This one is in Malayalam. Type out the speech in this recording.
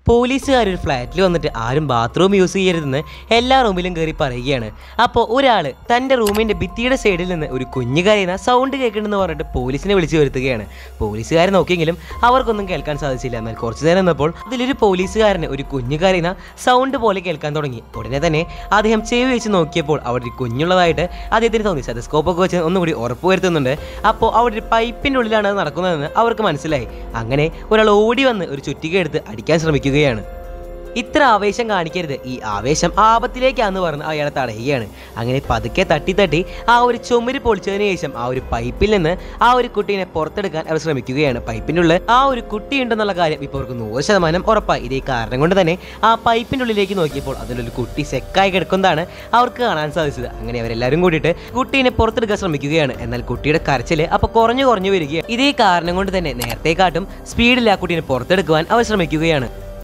പോലീസുകാർ ഒരു ഫ്ലാറ്റിൽ വന്നിട്ട് ആരും ബാത്റൂം യൂസ് ചെയ്യരുതെന്ന് എല്ലാ റൂമിലും കയറി പറയുകയാണ് അപ്പോൾ ഒരാൾ തൻ്റെ റൂമിൻ്റെ ഭിത്തിയുടെ സൈഡിൽ നിന്ന് ഒരു കുഞ്ഞു കരയുന്ന സൗണ്ട് കേൾക്കണമെന്ന് പറഞ്ഞിട്ട് പോലീസിനെ വിളിച്ചു വരുത്തുകയാണ് പോലീസുകാർ നോക്കിയെങ്കിലും അവർക്കൊന്നും കേൾക്കാൻ സാധിച്ചില്ല എന്നാൽ കുറച്ചു നേരം നിന്നപ്പോൾ അതിലൊരു പോലീസുകാരന് ഒരു കുഞ്ഞു കരയുന്ന സൗണ്ട് പോലെ കേൾക്കാൻ തുടങ്ങി ഉടനെ തന്നെ അദ്ദേഹം ചെവി വെച്ച് നോക്കിയപ്പോൾ അവിടെ ഒരു കുഞ്ഞുള്ളതായിട്ട് അദ്ദേഹത്തിന് തോന്നി സ്റ്റെതസ്കോപ്പൊക്കെ വെച്ച് ഒന്നുകൂടി ഉറപ്പ് വരുത്തുന്നുണ്ട് അപ്പോൾ അവിടെ ഒരു പൈപ്പിൻ്റെ ഉള്ളിലാണ് അത് നടക്കുന്നതെന്ന് അവർക്ക് മനസ്സിലായി അങ്ങനെ ഒരാൾ ഓടി വന്ന് ഒരു ചുറ്റിക എടുത്ത് അടിക്കാൻ ശ്രമിക്കുകയാണ് ഇത്ര ആവേശം കാണിക്കരുത് ഈ ആവേശം ആപത്തിലേക്കാന്ന് പറഞ്ഞ് അയാളെ തടയുകയാണ് അങ്ങനെ പതുക്കെ തട്ടി തട്ടി ആ ഒരു ചുമര് പൊളിച്ചതിന് ശേഷം ആ ഒരു പൈപ്പിൽ നിന്ന് ആ ഒരു കുട്ടീനെ പുറത്തെടുക്കാൻ അവർ ശ്രമിക്കുകയാണ് പൈപ്പിൻ്റെ ഉള്ളിൽ ആ ഒരു കുട്ടി ഉണ്ടെന്നുള്ള കാര്യം ഇപ്പോൾ അവർക്ക് നൂറ് ശതമാനം ഉറപ്പായി ഇതേ കാരണം കൊണ്ട് തന്നെ ആ പൈപ്പിൻ്റെ ഉള്ളിലേക്ക് നോക്കിയപ്പോൾ അതിലൊരു കുട്ടി സെക്കായി കിടക്കുന്നതാണ് അവർക്ക് കാണാൻ സാധിച്ചത് അങ്ങനെ അവരെല്ലാവരും കൂടിയിട്ട് കുട്ടീനെ പുറത്തെടുക്കാൻ ശ്രമിക്കുകയാണ് എന്നാൽ കുട്ടിയുടെ കരച്ചിൽ അപ്പോൾ കുറഞ്ഞു കുറഞ്ഞു വരികയാണ് ഇതേ കാരണം കൊണ്ട് തന്നെ നേരത്തെക്കാട്ടും സ്പീഡിൽ ആ കുട്ടീനെ പുറത്തെടുക്കുവാൻ അവർ ശ്രമിക്കുകയാണ്